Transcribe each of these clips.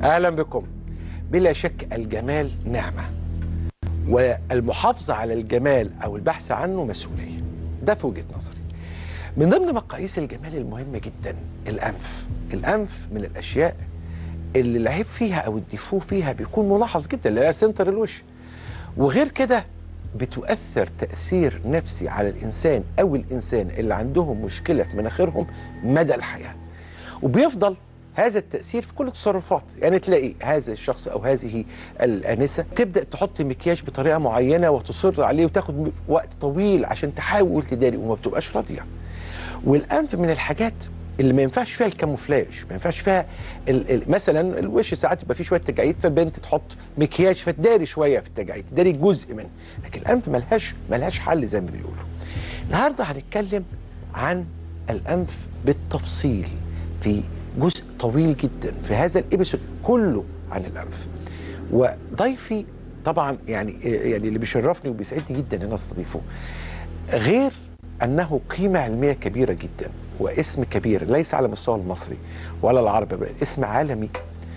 اهلا بكم بلا شك الجمال نعمه والمحافظه على الجمال او البحث عنه مسؤوليه ده في وجهه نظري من ضمن مقاييس الجمال المهمه جدا الانف الانف من الاشياء اللي العيب فيها او الديفو فيها بيكون ملاحظ جدا اللي هي سنتر الوش وغير كده بتؤثر تاثير نفسي على الانسان او الانسان اللي عندهم مشكله في مناخيرهم مدى الحياه وبيفضل هذا التأثير في كل التصرفات يعني تلاقي هذا الشخص أو هذه الآنسة تبدأ تحط مكياج بطريقة معينة وتصر عليه وتاخد وقت طويل عشان تحاول تداري وما بتبقاش راضية والأنف من الحاجات اللي ما ينفعش فيها الكاموفلاج ما ينفعش فيها ال ال مثلا الوش ساعات يبقى فيه شويه تجاعيد فالبنت تحط مكياج فتداري شويه في التجاعيد تداري جزء منه لكن الانف ملهاش ملهاش حل زي ما بيقولوا النهارده هنتكلم عن الانف بالتفصيل في جزء طويل جدا في هذا الابيسود كله عن الانف وضيفي طبعا يعني يعني اللي بيشرفني وبيسعدني جدا ان انا استضيفه غير انه قيمه علميه كبيره جدا واسم كبير ليس على المستوى المصري ولا العربي بل اسم عالمي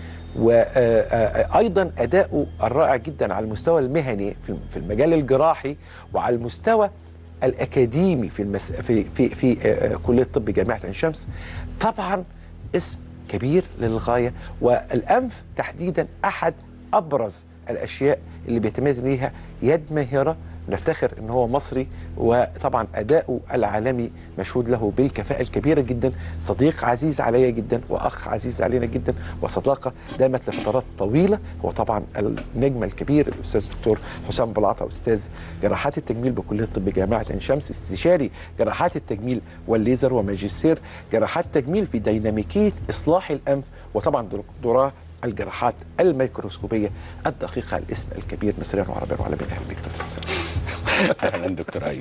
وايضا اداؤه الرائع جدا على المستوى المهني في المجال الجراحي وعلى المستوى الاكاديمي في المس... في في في كليه طب جامعه عين شمس طبعا اسم كبير للغايه والانف تحديدا احد ابرز الاشياء اللي بيتميز بيها يد ماهره نفتخر ان هو مصري وطبعا اداؤه العالمي مشهود له بالكفاءه الكبيره جدا صديق عزيز عليا جدا واخ عزيز علينا جدا وصداقه دامت لفترات طويله هو طبعا النجم الكبير الاستاذ الدكتور حسام بلعطه استاذ جراحات التجميل بكليه الطب جامعه عين شمس استشاري جراحات التجميل والليزر وماجستير جراحات تجميل في ديناميكيه اصلاح الانف وطبعا دكتوراه الجراحات الميكروسكوبيه الدقيقه الاسم الكبير مصريا وعربيا وعالميا اهلا بك دكتور حسام اهلا دكتور ايوب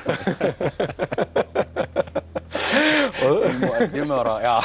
المقدمه رائعه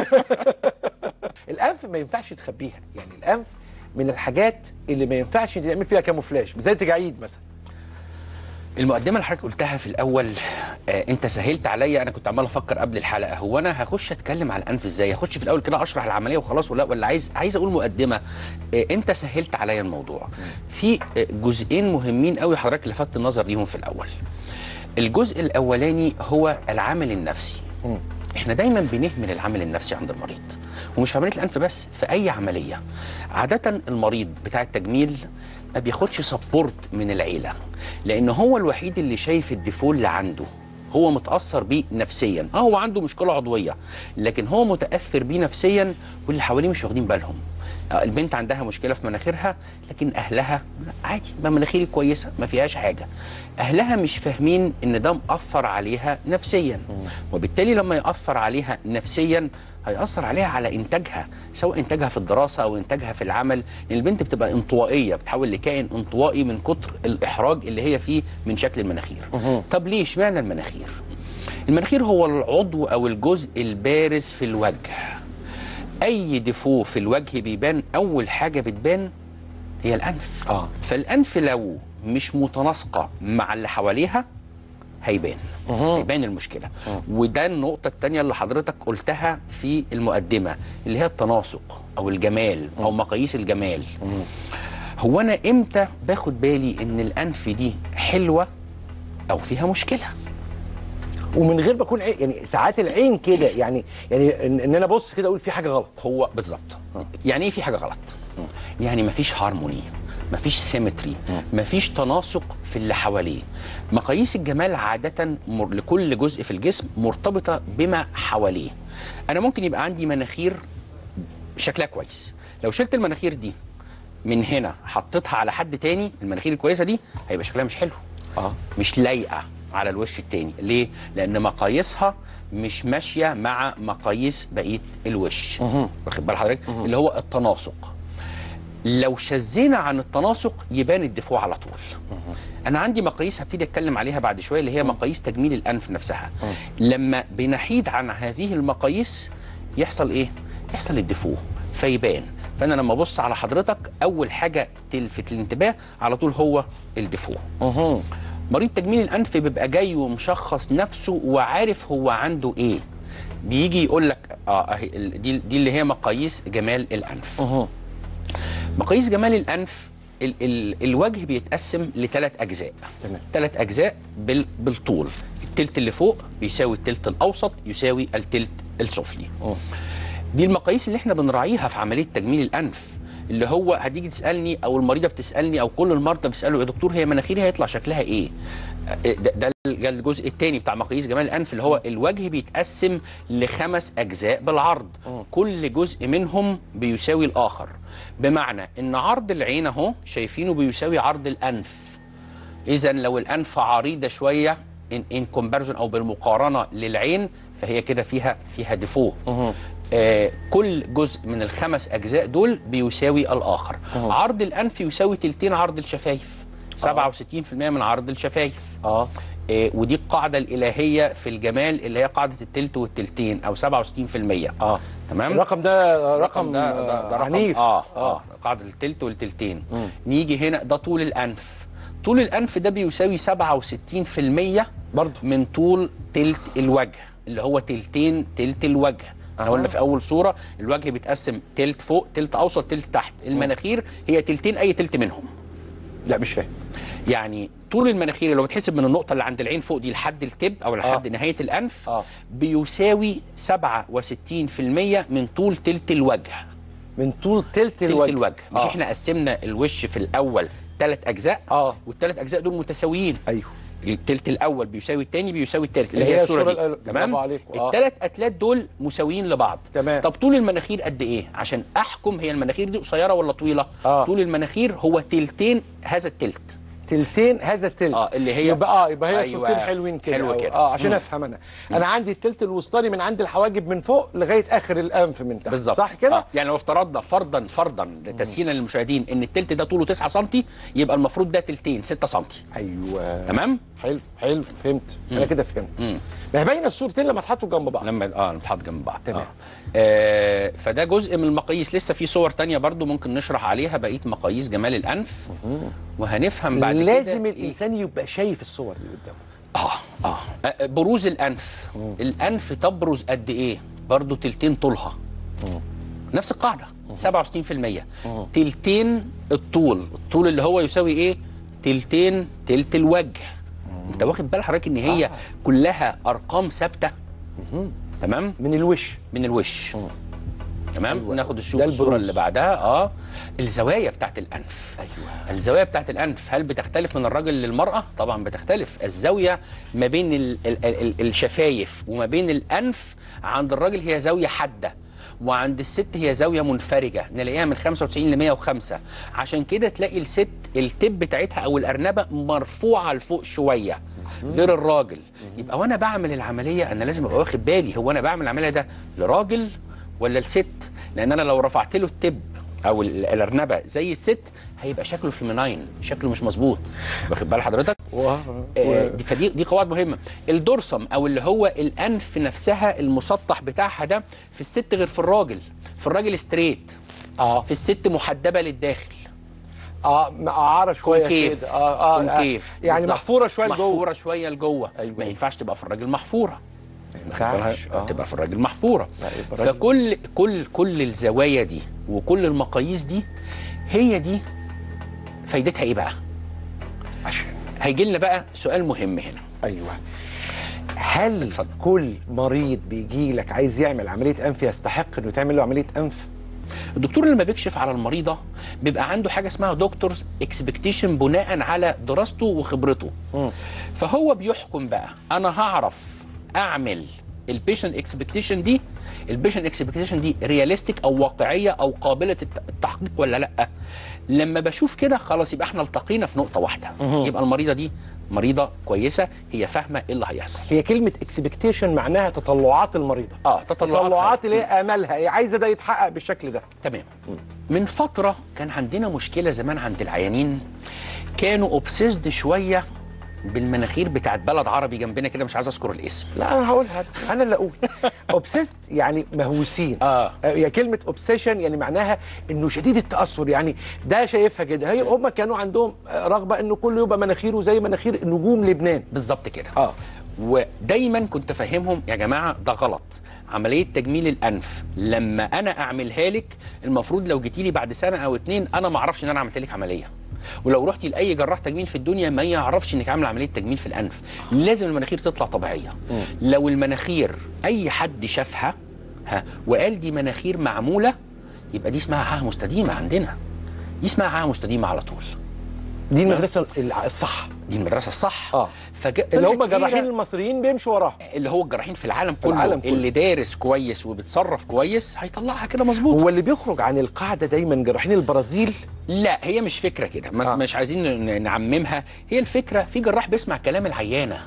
الانف ما ينفعش تخبيها يعني الانف من الحاجات اللي ما ينفعش تعمل فيها كاموفلاج زي تجاعيد مثلا المقدمه اللي حضرتك قلتها في الاول آه انت سهلت عليا انا كنت عمال افكر قبل الحلقه هو انا هخش اتكلم على الانف ازاي هخش في الاول كده اشرح العمليه وخلاص ولا ولا عايز عايز اقول مقدمه آه انت سهلت عليا الموضوع في آه جزئين مهمين قوي حضرتك لفتت النظر ليهم في الاول الجزء الاولاني هو العامل النفسي م. احنا دايما بنهمل العامل النفسي عند المريض ومش في عمليه الانف بس في اي عمليه عاده المريض بتاع التجميل ما بياخدش سبورت من العيله لان هو الوحيد اللي شايف الديفول اللي عنده هو متاثر بيه نفسيا اه هو عنده مشكله عضويه لكن هو متاثر بيه نفسيا واللي حواليه مش واخدين بالهم البنت عندها مشكله في مناخيرها لكن اهلها عادي ما مناخيري كويسه ما فيهاش حاجه اهلها مش فاهمين ان ده مأثر عليها نفسيا وبالتالي لما يأثر عليها نفسيا هيأثر عليها على إنتاجها سواء إنتاجها في الدراسة أو إنتاجها في العمل لأن البنت بتبقى انطوائية بتحول لكائن انطوائي من كتر الإحراج اللي هي فيه من شكل المناخير طب ليه اشمعنى المناخير المناخير هو العضو أو الجزء البارز في الوجه أي ديفو في الوجه بيبان أول حاجة بتبان هي الأنف آه. فالأنف لو مش متناسقة مع اللي حواليها هيبان هيبان المشكلة وده النقطة التانية اللي حضرتك قلتها في المقدمة اللي هي التناسق أو الجمال أو مقاييس الجمال هو أنا إمتى باخد بالي إن الأنف دي حلوة أو فيها مشكلة ومن غير ما اكون عين يعني ساعات العين كده يعني يعني ان إن انا ابص كده اقول في حاجه غلط هو بالظبط يعني ايه في حاجه غلط يعني مفيش هارموني مفيش سيمتري مفيش تناسق في اللي حواليه مقاييس الجمال عادة مر... لكل جزء في الجسم مرتبطة بما حواليه أنا ممكن يبقى عندي مناخير شكلها كويس لو شلت المناخير دي من هنا حطيتها على حد تاني المناخير الكويسة دي هيبقى شكلها مش حلو اه مش لايقة على الوش التاني ليه؟ لأن مقاييسها مش ماشية مع مقاييس بقية الوش واخد بال حضرتك؟ اللي هو التناسق لو شزينا عن التناسق يبان الدفوع على طول انا عندي مقاييس هبتدي اتكلم عليها بعد شويه اللي هي مقاييس تجميل الانف نفسها لما بنحيد عن هذه المقاييس يحصل ايه يحصل الدفوع فيبان فانا لما ابص على حضرتك اول حاجه تلفت الانتباه على طول هو الدفوع مريض تجميل الانف بيبقى جاي ومشخص نفسه وعارف هو عنده ايه بيجي يقول لك اه أهي ال- دي دي اللي هي مقاييس جمال الانف مقاييس جمال الانف ال ال الوجه بيتقسم لثلاث اجزاء تمام. ثلاث اجزاء بال بالطول التلت اللي فوق بيساوي التلت الاوسط يساوي التلت السفلي دي المقاييس اللي احنا بنراعيها في عمليه تجميل الانف اللي هو هتيجي تسالني او المريضه بتسالني او كل المرضى بيسالوا يا دكتور هي مناخيري هيطلع شكلها ايه ده, ده ده الجزء الثاني بتاع مقاييس جمال الانف اللي هو الوجه بيتقسم لخمس اجزاء بالعرض كل جزء منهم بيساوي الاخر بمعنى ان عرض العين اهو شايفينه بيساوي عرض الانف اذا لو الانف عريضه شويه ان ان كومباريزون او بالمقارنه للعين فهي كده فيها فيها ديفو آه كل جزء من الخمس اجزاء دول بيساوي الاخر عرض الانف يساوي تلتين عرض الشفايف 67% من عرض الشفايف اه آه ودي القاعده الالهيه في الجمال اللي هي قاعده التلت والتلتين او 67% اه تمام الرقم ده رقم الرقم ده, ده, ده رقم عنيف اه اه قاعده التلت والتلتين نيجي هنا ده طول الانف طول الانف ده بيساوي 67% برضه من طول تلت الوجه اللي هو تلتين تلت الوجه احنا أها. قلنا في اول صوره الوجه بيتقسم تلت فوق تلت اوسط تلت تحت المناخير هي تلتين اي تلت منهم لا مش فاهم يعني طول المناخير لو بتحسب من النقطه اللي عند العين فوق دي لحد التب او لحد آه. نهايه الانف آه. بيساوي 67% من طول تلت الوجه من طول تلت تلت الوجه الوجه مش آه. احنا قسمنا الوش في الاول ثلاث اجزاء آه. والثلاث اجزاء دول متساويين ايوه التلت الاول بيساوي الثاني بيساوي الثالث اللي اللي هي هي الصوره الصورة دي الأول- تمام برافو عليك. آه. الثلاث اتلات دول مساويين لبعض تمام. طب طول المناخير قد ايه عشان احكم هي المناخير دي قصيره ولا طويله آه. طول المناخير هو تلتين هذا التلت تلتين هذا التلت اه اللي هي يبقى اه يبقى هي أيوة. صورتين حلوين كده حلوة أو- كده. اه عشان مم. افهم انا انا عندي التلت الوسطاني من عند الحواجب من فوق لغايه اخر الانف من تحت بالظبط صح كده آه. يعني لو افترضنا فرضا فرضا تسهيلا للمشاهدين ان التلت ده طوله 9 سم يبقى المفروض ده تلتين 6 سم ايوه تمام حلو حلو فهمت انا كده فهمت مم. ما هي باينه الصورتين لما اتحطوا جنب بعض لما اه نتحط جنب بعض تمام. آه. آه فده جزء من المقاييس لسه في صور تانية برضو ممكن نشرح عليها بقيه مقاييس جمال الانف وهنفهم بعد كده لازم إيه؟ الانسان يبقى شايف الصور اللي قدامه آه, اه آه، بروز الانف الانف تبرز قد ايه برضو تلتين طولها نفس القاعده 67% تلتين الطول الطول اللي هو يساوي ايه تلتين تلت الوجه انت واخد بال حضرتك ان هي آه. كلها ارقام ثابته تمام من الوش من الوش تمام أيوة. ناخد الشوف ده الصوره البروز. اللي بعدها اه الزوايا بتاعت الانف ايوه الزوايا بتاعت الانف هل بتختلف من الراجل للمراه طبعا بتختلف الزاويه ما بين ال ال ال الشفايف وما بين الانف عند الراجل هي زاويه حاده وعند الست هي زاويه منفرجه نلاقيها من 95 ل 105 عشان كده تلاقي الست التب بتاعتها او الارنبه مرفوعه لفوق شويه غير الراجل يبقى وانا بعمل العمليه انا لازم ابقى واخد بالي هو انا بعمل العمليه ده لراجل ولا لست لان انا لو رفعت له التب او ال- الارنبه زي الست هيبقى شكله فيميناين شكله مش مظبوط واخد بال حضرتك و... آه، دي- فدي دي قواعد مهمه الدورسم او اللي هو الانف نفسها المسطح بتاعها ده في الست غير في الراجل في الراجل ستريت اه في الست محدبه للداخل اه مقعره شويه كونكيف كده اه اه كونكيف آه. يعني بالظبط. محفوره شويه لجوه محفوره شويه لجوه أيوة. ما ينفعش تبقى في الراجل محفوره ما ينفعش آه. تبقى في الراجل محفوره لا، يبقى الراجل- فكل كل كل الزوايا دي وكل المقاييس دي هي دي فايدتها ايه بقى عشان هيجي لنا بقى سؤال مهم هنا ايوه هل اتفضل. كل مريض بيجي لك عايز يعمل عمليه انف يستحق انه يتعمل له عمليه انف الدكتور لما بيكشف على المريضه بيبقى عنده حاجه اسمها دكتورز اكسبكتيشن بناء على دراسته وخبرته فهو بيحكم بقى انا هعرف اعمل البيشنت اكسبكتيشن دي البيشنت اكسبكتيشن دي رياليستيك او واقعيه او قابله الت- التحقيق ولا لا لما بشوف كده خلاص يبقى احنا التقينا في نقطه واحده يبقى المريضه دي مريضه كويسه هي فاهمه ايه اللي هيحصل هي كلمه اكسبكتيشن معناها تطلعات المريضه اه تطلعات تطلعات اللي هي املها هي عايزه ده يتحقق بالشكل ده تمام من فترة كان عندنا مشكلة زمان عند العيانين كانوا اوبسيسد شوية بالمناخير بتاعت بلد عربي جنبنا كده مش عايز اذكر الاسم لا انا هقولها انا اللي اقول اوبسيست يعني مهووسين آه. هي كلمه اوبسيشن يعني معناها انه شديد التاثر يعني ده شايفها كده هي هم كانوا عندهم رغبه انه كله يبقى مناخيره زي مناخير نجوم لبنان بالظبط كده اه ودايما كنت افهمهم يا جماعه ده غلط عمليه تجميل الانف لما انا اعملها لك المفروض لو جيتي لي بعد سنه او اتنين انا ما اعرفش ان انا عملت لك عمليه ولو رحتي لاي جراح تجميل في الدنيا ما يعرفش انك عامله عمليه تجميل في الانف لازم المناخير تطلع طبيعيه لو المناخير اي حد شافها ها وقال دي مناخير معموله يبقى دي اسمها عاهه مستديمه عندنا دي اسمها عاهه مستديمه على طول دي المدرسه الع- الصح دي المدرسه الصح اه فج... اللي هم طلعت جراحين إيه؟ المصريين بيمشوا وراها اللي هو الجراحين في العالم كله, العالم كله. اللي دارس كويس وبيتصرف كويس هيطلعها كده مظبوط هو اللي بيخرج عن القاعده دايما جراحين البرازيل لا هي مش فكره كده ما آه. آه. مش عايزين ن- نعممها هي الفكره في جراح بيسمع كلام العيانه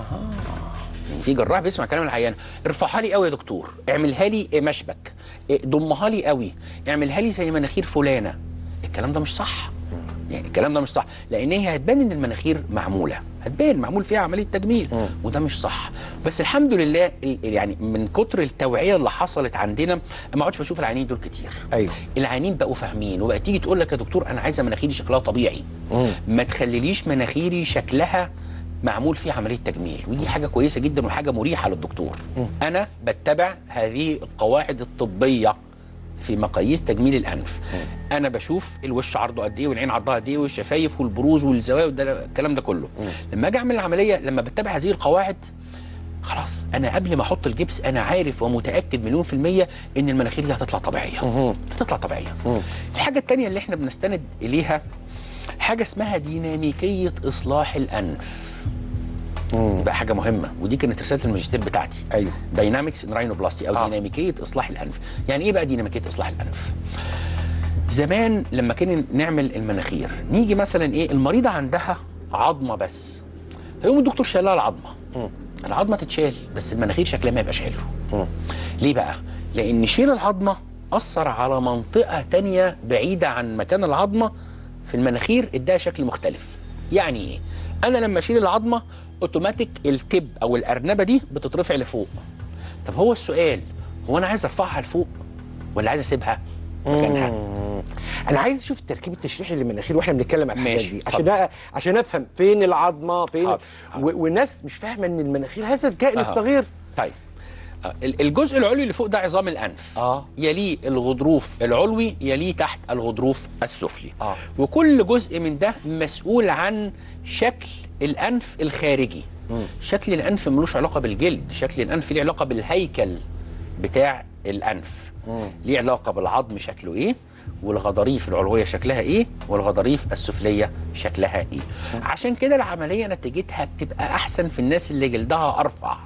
يعني في جراح بيسمع كلام العيانه ارفعها لي قوي يا دكتور اعملها لي مشبك ضمها لي قوي اعملها لي زي مناخير فلانه الكلام ده مش صح يعني الكلام ده مش صح لان هي هتبان ان المناخير معموله هتبان معمول فيها عمليه تجميل وده مش صح بس الحمد لله ال- يعني من كتر التوعيه اللي حصلت عندنا ما عدتش بشوف العيانين دول كتير أيوه. العيانين بقوا فاهمين وبقى تيجي تقول لك يا دكتور انا عايزه مناخيري شكلها طبيعي مم. ما تخليليش مناخيري شكلها معمول فيه عمليه تجميل ودي حاجه كويسه جدا وحاجه مريحه للدكتور انا بتبع هذه القواعد الطبيه في مقاييس تجميل الانف انا بشوف الوش عرضه قد ايه والعين عرضها قد ايه والشفايف والبروز والزوايا وده الكلام ده كله لما اجي اعمل العمليه لما بتبع هذه القواعد خلاص انا قبل ما احط الجبس انا عارف ومتاكد مليون في الميه ان المناخير دي هتطلع طبيعيه هتطلع طبيعيه الحاجه الثانيه اللي احنا بنستند اليها حاجه اسمها ديناميكيه اصلاح الانف بقى حاجه مهمه ودي كانت رساله الماجستير بتاعتي أيوه. داينامكس ان راينوبلاستي او آه. آه. ديناميكيه اصلاح الانف يعني ايه بقى ديناميكيه اصلاح الانف زمان لما كنا نعمل المناخير نيجي مثلا ايه المريضه عندها عظمه بس فيقوم الدكتور شايلها العظمه العظمه تتشال بس المناخير شكلها ما يبقاش حلو ليه بقى لان شيل العظمه اثر على منطقه تانية بعيده عن مكان العظمه في المناخير اداها شكل مختلف يعني ايه انا لما اشيل العظمه اوتوماتيك التب او الارنبه دي بتترفع لفوق طب هو السؤال هو انا عايز ارفعها لفوق ولا عايز اسيبها مكانها انا عايز اشوف التركيب التشريحي للمناخير واحنا بنتكلم عن الحاجات ماشي، دي اتفضل. عشان أ- عشان افهم فين العظمه فين حاضر، حاضر. و- والناس مش فاهمه ان المناخير هذا الكائن أها. الصغير طيب آه، ال- الجزء العلوي اللي فوق ده عظام الانف آه. يليه الغضروف العلوي يليه تحت الغضروف السفلي آه. وكل جزء من ده مسؤول عن شكل الانف الخارجي شكل الانف ملوش علاقه بالجلد شكل الانف ليه علاقه بالهيكل بتاع الانف ليه علاقه بالعظم شكله ايه والغضاريف العلويه شكلها ايه والغضاريف السفليه شكلها ايه عشان كده العمليه نتيجتها بتبقى احسن في الناس اللي جلدها ارفع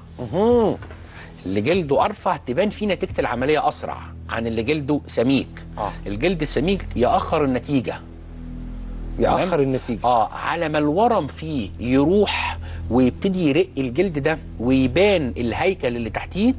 اللي جلده ارفع تبان فيه نتيجه العمليه اسرع عن اللي جلده سميك آه. الجلد السميك ياخر النتيجه ياخر تمام؟ النتيجه اه على ما الورم فيه يروح ويبتدي يرق الجلد ده ويبان الهيكل اللي تحتيه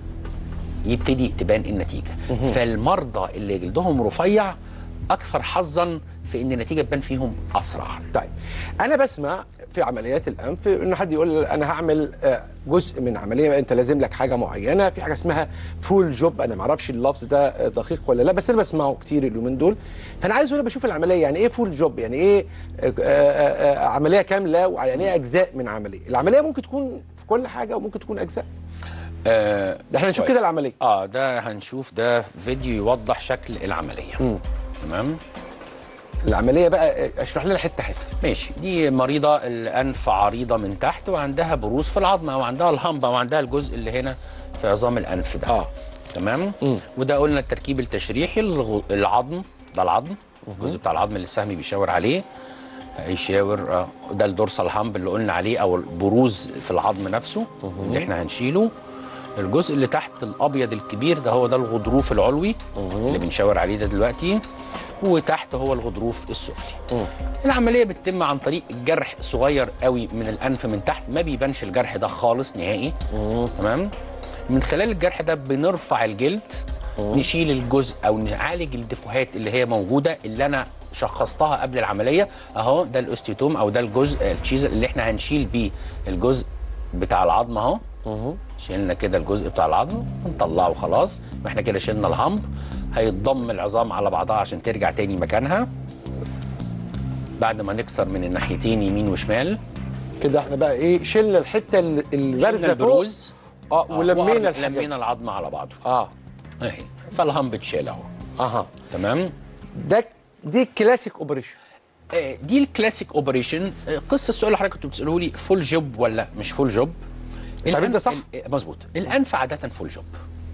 يبتدي تبان النتيجه فالمرضى اللي جلدهم رفيع اكثر حظا في ان النتيجه تبان فيهم اسرع طيب انا بسمع في عمليات الانف ان حد يقول انا هعمل آه، جزء من عمليه انت لازم لك حاجه معينه في حاجه اسمها فول جوب انا ما اعرفش اللفظ ده آه، دقيق ولا لا بس انا بسمعه كتير اليومين دول فانا عايز وانا بشوف العمليه يعني ايه فول جوب يعني ايه آه، آه، آه، عمليه كامله ويعني ايه اجزاء من عمليه العمليه ممكن تكون في كل حاجه وممكن تكون اجزاء آه ده احنا نشوف كويس. كده العمليه اه ده هنشوف ده فيديو يوضح شكل العمليه تمام العمليه بقى آه، اشرح لنا حته حته ماشي دي مريضة الأنف عريضة من تحت وعندها بروز في العظمة أو عندها الهمبة أو عندها الجزء اللي هنا في عظام الأنف ده آه. تمام وده قلنا التركيب التشريحي الغ- العظم ده العظم الجزء بتاع العظم اللي السهم بيشاور عليه هيشاور آه، ده الدورسال هامب اللي قلنا عليه او البروز في العظم نفسه اللي احنا هنشيله الجزء اللي تحت الابيض الكبير ده هو ده الغضروف العلوي اللي بنشاور عليه ده دلوقتي وتحت هو الغضروف السفلي العمليه بتتم عن طريق جرح صغير قوي من الانف من تحت ما بيبانش الجرح ده خالص نهائي تمام من خلال الجرح ده بنرفع الجلد نشيل الجزء او نعالج الدفوهات اللي هي موجوده اللي انا شخصتها قبل العمليه اهو ده الاوستيوتوم او ده الجزء التشيز اللي احنا هنشيل بيه الجزء بتاع العظم اهو شيلنا كده الجزء بتاع العظم ونطلعه خلاص واحنا كده شلنا الهمب هيتضم العظام على بعضها عشان ترجع تاني مكانها بعد ما نكسر من الناحيتين يمين وشمال كده احنا بقى ايه شلنا الحته ال- البارزه شلنا فوق البروز اه ولمينا وقرب- الحاجات لمينا العظم على بعضه اه اهي فالهم بتشال اهو اها تمام ده دي كلاسيك اوبريشن آه، دي الكلاسيك اوبريشن آه، قصه السؤال اللي حضرتك كنت بتساله لي فول جوب ولا مش فول جوب طب انت صح. ال- مظبوط الانف عاده فول جوب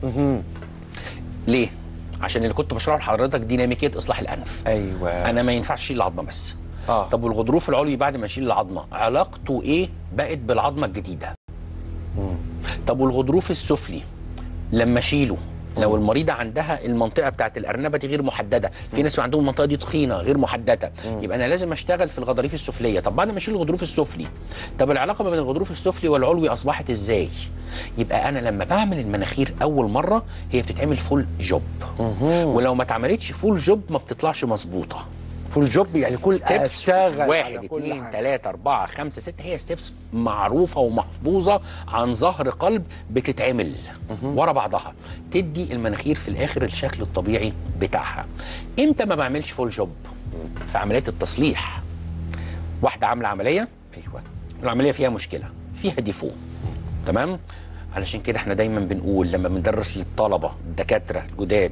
ليه عشان اللي كنت بشرحه لحضرتك ديناميكيه اصلاح الانف ايوه انا ما ينفعش اشيل العظمه بس آه. طب والغضروف العلوي بعد ما اشيل العظمه علاقته ايه بقت بالعظمه الجديده طب والغضروف السفلي لما اشيله لو المريضه عندها المنطقه بتاعت الارنبه دي غير محدده في ناس عندهم المنطقه دي تخينه غير محدده يبقى انا لازم اشتغل في الغضاريف السفليه طب بعد ما اشيل الغضروف السفلي طب العلاقه ما بين الغضروف السفلي والعلوي اصبحت ازاي يبقى انا لما بعمل المناخير اول مره هي بتتعمل فول جوب ولو ما اتعملتش فول جوب ما بتطلعش مظبوطه فول جوب يعني كل ستيبس اشتغل على واحد كل اثنين حاجة. ثلاثة أربعة خمسة ستة هي ستيبس معروفة ومحفوظة عن ظهر قلب بتتعمل ورا بعضها تدي المناخير في الآخر الشكل الطبيعي بتاعها إمتى ما بعملش فول جوب في عمليات التصليح واحدة عاملة عملية ايوه العملية فيها مشكلة فيها ديفو تمام علشان كده احنا دايما بنقول لما بندرس للطلبة الدكاترة الجداد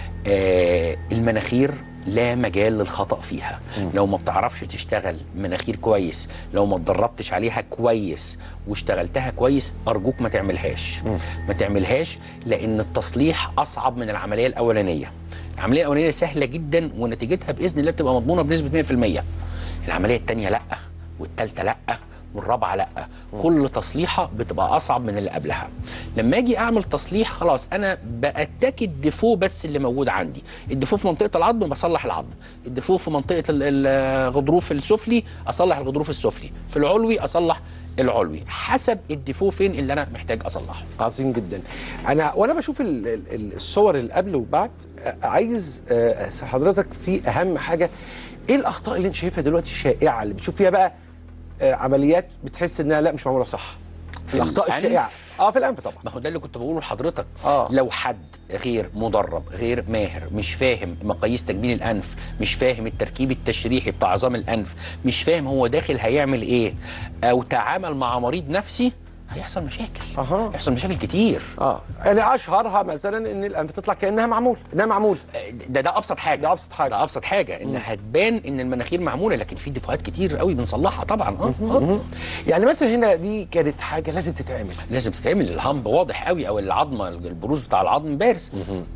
آه المناخير لا مجال للخطأ فيها لو ما بتعرفش تشتغل مناخير كويس لو ما اتدربتش عليها كويس واشتغلتها كويس أرجوك ما تعملهاش ما تعملهاش لأن التصليح أصعب من العملية الأولانية العملية الأولانية سهلة جدا ونتيجتها بإذن الله بتبقى مضمونة بنسبة 100% العملية التانية لأ والتالتة لأ والرابعه لا كل تصليحه بتبقى اصعب من اللي قبلها لما اجي اعمل تصليح خلاص انا باتاكد الديفو بس اللي موجود عندي الديفو في منطقه العظم بصلح العظم الديفو في منطقه ال- الغضروف السفلي اصلح الغضروف السفلي في العلوي اصلح العلوي حسب الديفو فين اللي انا محتاج اصلحه عظيم جدا انا وانا بشوف ال- ال- ال- الصور اللي قبل وبعد آه، عايز آه، أسأل حضرتك في اهم حاجه ايه الاخطاء اللي انت شايفها دلوقتي الشائعه اللي بتشوف فيها بقى آه، عمليات بتحس انها لا مش معموله صح في الاخطاء الأنف؟ الشائعه اه في الانف طبعا ما هو ده اللي كنت بقوله لحضرتك آه. لو حد غير مدرب غير ماهر مش فاهم مقاييس تجميل الانف مش فاهم التركيب التشريحي بتاع عظام الانف مش فاهم هو داخل هيعمل ايه او تعامل مع مريض نفسي هيحصل مشاكل أها. هيحصل مشاكل كتير اه يعني اشهرها مثلا ان الانف تطلع كانها معمول انها معمول ده ده ابسط حاجه ده أبسط حاجة. ده ابسط حاجه ان هتبان ان المناخير معموله لكن في ديفوهات كتير قوي بنصلحها طبعا اه, آه. يعني مثلا هنا دي كانت حاجه لازم تتعمل لازم تتعمل الهامب واضح قوي او العظمه البروز بتاع العظم بارز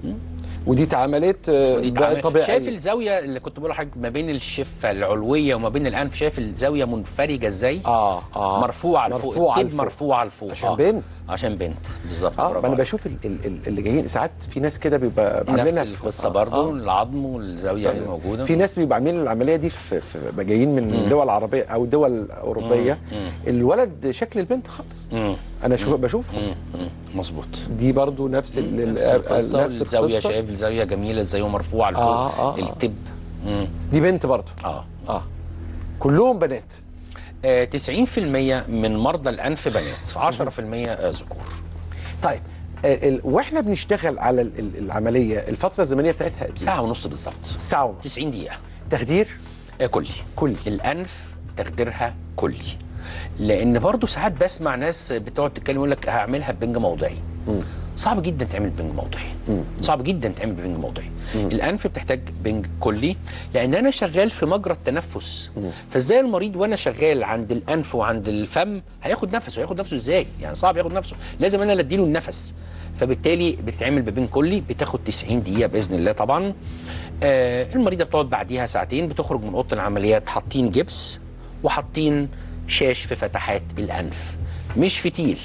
ودي اتعملت آه، دي بقى تعمل- طبيعي شايف الزاويه اللي كنت بقول لحضرتك ما بين الشفه العلويه وما بين الانف شايف الزاويه منفرجه ازاي اه اه مرفوعه لفوق مرفوعة التب لفوق. مرفوعه لفوق عشان بنت. عشان بنت بالظبط اه برافو ما انا عليك. بشوف ال- ال- ال- اللي جايين ساعات في ناس كده بيبقى نفس عاملينها في- القصه آه، برضو آه. العظم والزاويه اللي موجوده في ناس بيبقى عاملين العمليه دي في, في بيبقى جايين من دول عربيه او دول اوروبيه الولد شكل البنت خالص مم. انا شوف بشوفه مم. مم. مظبوط دي برضو نفس ال- ال- نفس القصه نفس الزاويه القصه شايف الزاويه جميله الزاويه مرفوعه لفوق آه، آه، آه. التب مم. دي بنت برضو اه اه كلهم بنات آه، 90% من مرضى الانف بنات 10% آه، ذكور طيب آه، ال- واحنا بنشتغل على ال- ال- العمليه الفتره الزمنيه بتاعتها قد إيه؟ ساعه ونص بالظبط ساعه ونص 90 دقيقه تخدير آه، كلي كلي. الانف تخديرها كلي لان برضو ساعات بسمع ناس بتقعد تتكلم يقول لك هعملها ببنج موضعي صعب جدا تعمل بنج موضعي صعب جدا تعمل بنج موضعي الانف بتحتاج بنج كلي لان انا شغال في مجرى التنفس فازاي المريض وانا شغال عند الانف وعند الفم هياخد نفسه هياخد نفسه ازاي يعني صعب ياخد نفسه لازم انا اللي اديله النفس فبالتالي بتتعمل ببين كلي بتاخد 90 دقيقه باذن الله طبعا آه المريضه بتقعد بعديها ساعتين بتخرج من اوضه العمليات حاطين جبس وحاطين شاش في فتحات الانف مش فتيل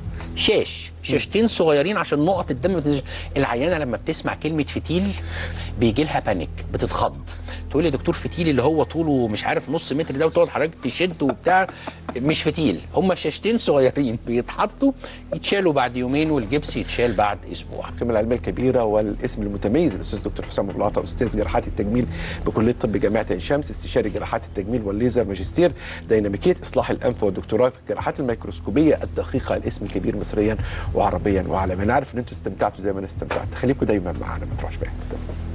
شاش شاشتين صغيرين عشان نقط الدم ما تنزلش العيانه لما بتسمع كلمه فتيل بيجي لها بانيك بتتخض تقول لي يا دكتور فتيل اللي هو طوله مش عارف نص متر ده وتقعد حضرتك تشد وبتاع مش فتيل هم شاشتين صغيرين بيتحطوا يتشالوا بعد يومين والجبس يتشال بعد اسبوع القيمه العلميه الكبيره والاسم المتميز الاستاذ دكتور حسام ابو العطا استاذ جراحات التجميل بكليه طب جامعه عين شمس استشاري جراحات التجميل والليزر ماجستير ديناميكيه اصلاح الانف والدكتوراه في الجراحات الميكروسكوبيه الدقيقه الاسم الكبير مصريا وعربيا وعالميا انا عارف ان انتم استمتعتوا زي ما انا استمتعت خليكم دايما معانا ما تروحش بعيد